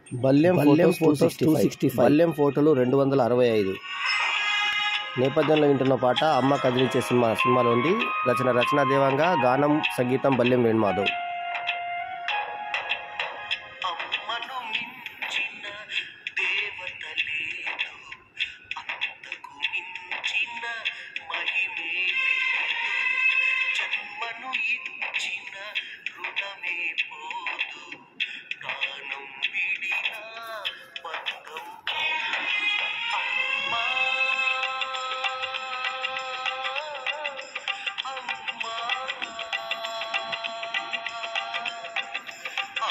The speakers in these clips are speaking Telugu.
బల్యం Balyam photos two photos sixty 265. Balyam ఫోటోలు రెండు వందల అరవై ఐదు నేపథ్యంలో వింటున్న పాట అమ్మ కదిలించే సినిమా సినిమాలో ఉంది రచన రచనా దేవంగా గానం సంగీతం బల్యం వేణుమాధవ్ అమ్మను మించిన దేవత లేదు అంతకు మించిన మహిమే లేదు జన్మను ఇచ్చిన రుణమే పోదు ప్రాణం విడిన బంధం అమ్మా అమ్మా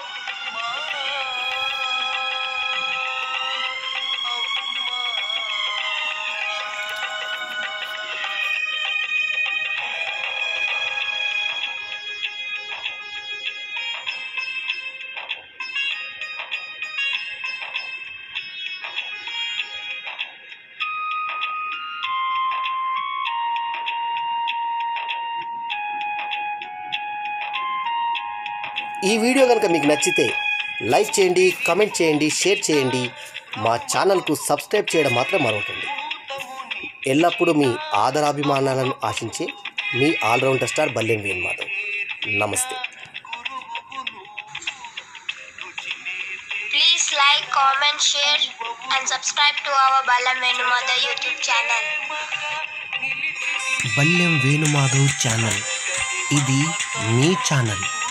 ఈ వీడియో కనుక మీకు నచ్చితే లైక్ చేయండి కమెంట్ చేయండి షేర్ చేయండి మా ఛానల్కు సబ్స్క్రైబ్ చేయడం మాత్రం మరవకండి ఎల్లప్పుడూ మీ ఆదరాభిమానాలను ఆశించే మీ ఆల్రౌండర్ స్టార్ బల్లెం వేణు మాధవ్ నమస్తే Please like, comment, share, and subscribe to our Balam Venumada YouTube channel. Ballem Venumadhav channel ఇది మీ ఛానల్